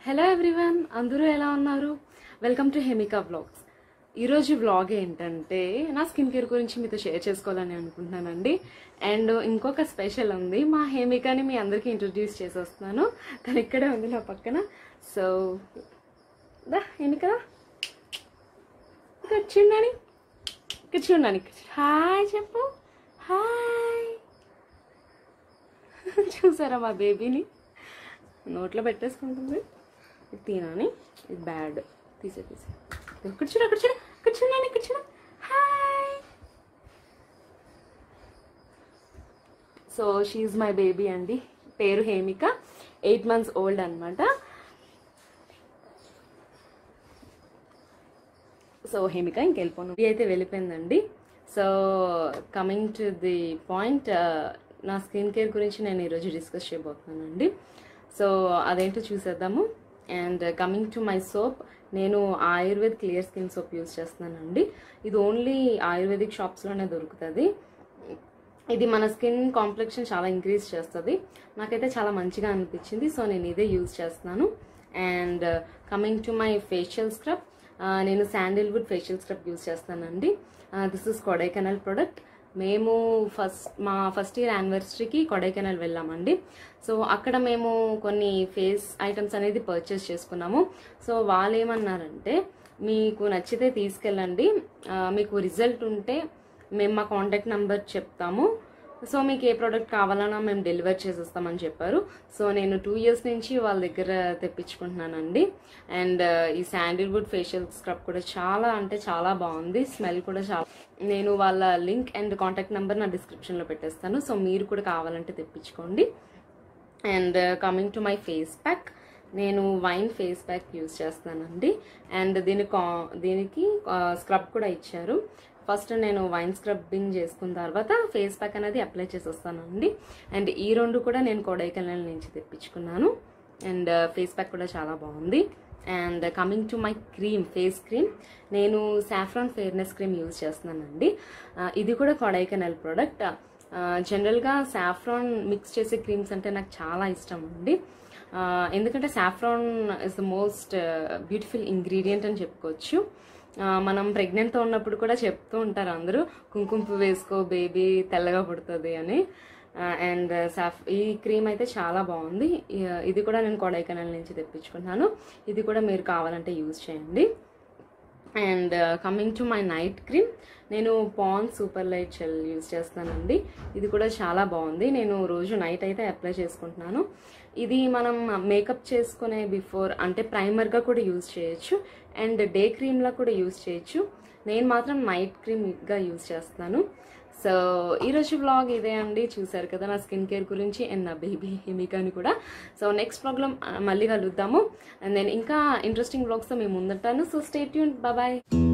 hello everyone అందరూ ఎలా ఉన్నారు వెల్కమ్ టు హెమికా వ్లాగ్స్ ఈరోజు వ్లాగ్ ఏంటంటే నా స్కిన్ కేర్ గురించి మీతో షేర్ చేసుకోవాలని అనుకుంటున్నానండి అండ్ ఇంకొక స్పెషల్ ఉంది మా హేమికాని మీ అందరికీ ఇంట్రడ్యూస్ చేసి వస్తున్నాను తను ఇక్కడే ఉంది నా పక్కన సో దా హేమిక ఇక్కడ చూడండి ఇక్కడ చూడండి హాయ్ చెప్పు హాయ్ చూసారా మా బేబీని నోట్లో పెట్టేసుకుంటుంది ఇది తినాని ఇది బ్యాడ్ తీసే తీసే ఇక్కడ చూడు అక్కడ చూడు ఇక్కడ చూడండి ఇక్కడ చూడు హాయ్ సో షీఈ్ మై బేబీ అండి పేరు హేమిక ఎయిట్ మంత్స్ ఓల్డ్ అనమాట సో హేమిక ఇంకెళ్ళిపోను ఇది అయితే వెళ్ళిపోయిందండి so coming to the point నా స్కిన్ కేర్ గురించి నేను ఈరోజు డిస్కస్ చేయబోతున్నానండి సో అదేంటో చూసేద్దాము and coming to my soap నేను Ayurved clear skin soap use చేస్తున్నానండి ఇది ఓన్లీ ఆయుర్వేదిక్ షాప్స్లోనే దొరుకుతుంది ఇది మన స్కిన్ కాంప్లెక్షన్ చాలా ఇంక్రీజ్ చేస్తుంది నాకైతే చాలా మంచిగా అనిపించింది సో నేను ఇదే యూజ్ చేస్తున్నాను and coming to my facial scrub నేను శాండిల్వుడ్ ఫేషియల్ స్క్రబ్ యూజ్ చేస్తానండి దిస్ ఇస్ కొడైకెనల్ ప్రొడక్ట్ మేము ఫస్ట్ మా ఫస్ట్ ఇయర్ యానివర్సరీకి కొడైకెనల్ వెళ్ళామండి సో అక్కడ మేము కొన్ని ఫేస్ ఐటమ్స్ అనేది పర్చేస్ చేసుకున్నాము సో వాళ్ళు ఏమన్నారంటే మీకు నచ్చితే తీసుకెళ్ళండి ఆ, మీకు రిజల్ట్ ఉంటే మేము మా కాంటాక్ట్ నెంబర్ చెప్తాము సో మీకు ఏ ప్రోడక్ట్ కావాలన్నా మేము డెలివర్ చేసేస్తామని చెప్పారు సో నేను టూ ఇయర్స్ నుంచి వాళ్ళ దగ్గర తెప్పించుకుంటున్నానండి అండ్ ఈ శాండిల్వుడ్ ఫేషియల్ స్క్రబ్ కూడా చాలా అంటే చాలా బాగుంది స్మెల్ కూడా చాలా నేను వాళ్ళ లింక్ అండ్ కాంటాక్ట్ నెంబర్ నా డిస్క్రిప్షన్లో పెట్టేస్తాను సో మీరు కూడా కావాలంటే తెప్పించుకోండి and coming to my face pack నేను వైన్ ఫేస్ ప్యాక్ యూజ్ చేస్తానండి అండ్ దీని కా దీనికి స్క్రబ్ కూడా ఇచ్చారు ఫస్ట్ నేను వైన్ స్క్రబ్బింగ్ చేసుకున్న తర్వాత ఫేస్ ప్యాక్ అనేది అప్లై చేసి వస్తానండి అండ్ ఈ రెండు కూడా నేను కొడైకెనాల్ నుంచి తెప్పించుకున్నాను అండ్ ఫేస్ ప్యాక్ కూడా చాలా బాగుంది and coming to my cream face cream నేను సాఫ్రాన్ ఫెయిర్నెస్ క్రీమ్ యూజ్ చేస్తున్నానండి ఆ, ఇది కూడా కొడైకెనాల్ ప్రోడక్ట్ జనరల్గా సాఫ్రాన్ మిక్స్ చేసే క్రీమ్స్ అంటే నాకు చాలా ఇష్టం అండి ఆ, ఎందుకంటే saffron is the most beautiful ingredient అని చెప్పుకోవచ్చు ఆ, మనం ప్రెగ్నెంట్తో ఉన్నప్పుడు కూడా చెప్తూ ఉంటారు అందరూ కుంకుమ పువ్వు వేసుకో బేబీ తెల్లగా పుడుతుంది అని అండ్ సాఫ్ ఈ క్రీమ్ అయితే చాలా బాగుంది ఇ- ఇది కూడా నేను కొడైకెనాల్ నుంచి తెప్పించుకున్నాను ఇది కూడా మీరు కావాలంటే యూజ్ చేయండి and coming to my night cream నేను Pond's super light gel use చేస్తానండి ఇది కూడా చాలా బాగుంది నేను రోజు నైట్ అయితే అప్లై చేసుకుంటున్నాను ఇది మనం మేకప్ చేసుకునే బిఫోర్ అంటే ప్రైమర్గా కూడా యూజ్ చేయొచ్చు అండ్ డే క్రీమ్లా కూడా యూజ్ చేయొచ్చు నేను మాత్రం నైట్ క్రీమ్గా యూజ్ చేస్తాను సో ఈరోజు వ్లాగ్ ఇదే అండి చూసారు కదా నా స్కిన్ కేర్ గురించి అండ్ నా బేబీ హిమికాని కూడా సో నెక్స్ట్ ప్రోగ్రామ్ మళ్ళీ కలుద్దాము అండ్ నేను ఇంకా ఇంట్రెస్టింగ్ వ్లాగ్స్తో మేము ముందుంటాను సో స్టే ట్యూన్ బాయ్